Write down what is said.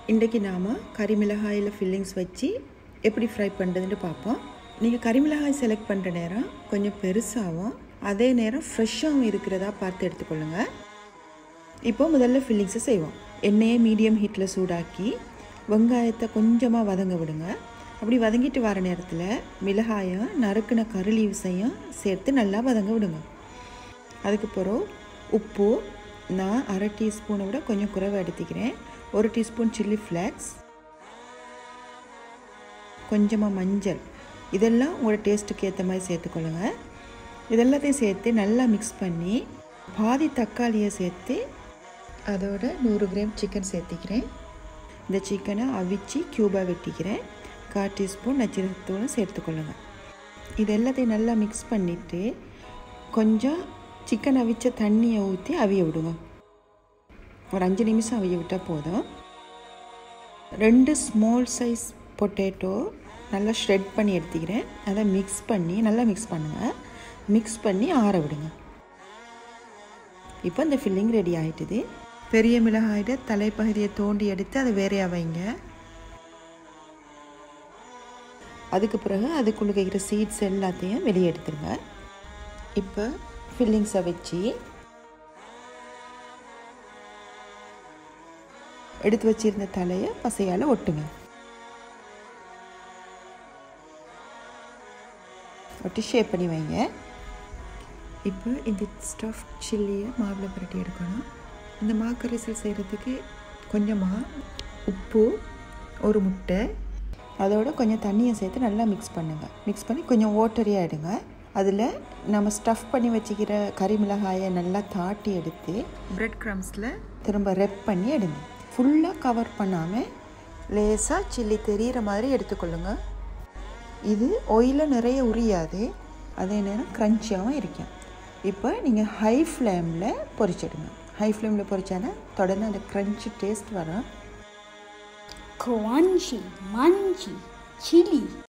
இன்றைக்கி நாம் கறிமிளகாயில் ஃபில்லிங்ஸ் வச்சு எப்படி ஃப்ரை பண்ணுறதுன்னு பார்ப்போம் நீங்கள் கறிமிளகாய் செலக்ட் பண்ணுற நேரம் கொஞ்சம் பெருசாகவும் அதே நேரம் ஃப்ரெஷ்ஷாகவும் இருக்கிறதா பார்த்து எடுத்துக்கொள்ளுங்கள் இப்போ முதல்ல ஃபில்லிங்ஸை செய்வோம் எண்ணெயை மீடியம் ஹீட்டில் சூடாக்கி வெங்காயத்தை கொஞ்சமாக வதங்க விடுங்க அப்படி வதங்கிட்டு வர நேரத்தில் மிளகாயம் நறுக்கின கரு லீவ்ஸையும் சேர்த்து நல்லா வதங்க விடுங்க அதுக்கு பிறகு உப்பு நான் அரை டீஸ்பூனை விட கொஞ்சம் குறைவாக எடுத்துக்கிறேன் ஒரு டீஸ்பூன் சில்லி ஃப்ளேக்ஸ் கொஞ்சமாக மஞ்சள் இதெல்லாம் உங்களோட டேஸ்ட்டுக்கு ஏற்ற மாதிரி சேர்த்துக்கொள்ளுங்க இதெல்லாத்தையும் சேர்த்து நல்லா மிக்ஸ் பண்ணி பாதி தக்காளியை சேர்த்து அதோட நூறு கிராம் சிக்கன் சேர்த்திக்கிறேன் இந்த சிக்கனை அவிச்சு க்யூபாக வெட்டிக்கிறேன் கால் டீஸ்பூன் நச்சிரத்தூளும் சேர்த்துக்கொள்ளுங்க இது எல்லாத்தையும் நல்லா மிக்ஸ் பண்ணிவிட்டு கொஞ்சம் சிக்கன் அவிச்ச தண்ணியை ஊற்றி அவிய விடுங்க ஒரு அஞ்சு நிமிஷம் அவிய விட்டால் போதும் ரெண்டு ஸ்மால் சைஸ் பொட்டேட்டோ நல்லா ஷ்ரெட் பண்ணி எடுத்துக்கிறேன் அதை மிக்ஸ் பண்ணி நல்லா மிக்ஸ் பண்ணுங்கள் மிக்ஸ் பண்ணி ஆற விடுங்க இப்போ இந்த ஃபில்லிங் ரெடி ஆகிட்டுது பெரிய மிளகாயோட தலைப்பகுதியை தோண்டி எடுத்து அதை வேறையாக வைங்க அதுக்கு பிறகு அதுக்குள்ளே இருக்கிற சீட்ஸ் எல்லாத்தையும் வெளியே எடுத்துருங்க இப்போ ஃபில்லிங்ஸை வச்சு எடுத்து வச்சிருந்த தலையை பசையால் ஒட்டுங்க ஒட்டி ஷேப் பண்ணி வைங்க இப்போ இந்த ஸ்டஃப் சில்லியை மாவில் புரட்டி எடுக்கணும் இந்த மாக்கரிசல் செய்கிறதுக்கு கொஞ்சமாக உப்பு ஒரு முட்டை அதோட கொஞ்சம் தண்ணியை சேர்த்து நல்லா மிக்ஸ் பண்ணுங்கள் மிக்ஸ் பண்ணி கொஞ்சம் ஓட்டரியாக எடுங்க அதில் நம்ம ஸ்டஃப் பண்ணி வச்சுக்கிற கறி மிளகாயை நல்லா தாட்டி எடுத்து ப்ரெட் க்ரம்ஸில் திரும்ப ரெப் பண்ணி எடுங்க ஃபுல்லாக கவர் பண்ணாமல் லேசாக சில்லி தெரிகிற மாதிரி எடுத்துக்கொள்ளுங்க இது ஒயிலில் நிறைய உரியாது அதே நேரம் க்ரன்ச்சியாகவும் இருக்கும் இப்போ நீங்கள் ஹை ஃப்ளேமில் பொரிச்சிடுங்க ஹை ஃப்ளேமில் பொரிச்சானா தொடர்ந்து அந்த க்ரன்ச்சி டேஸ்ட் வரும் crunchy, munchy, chili,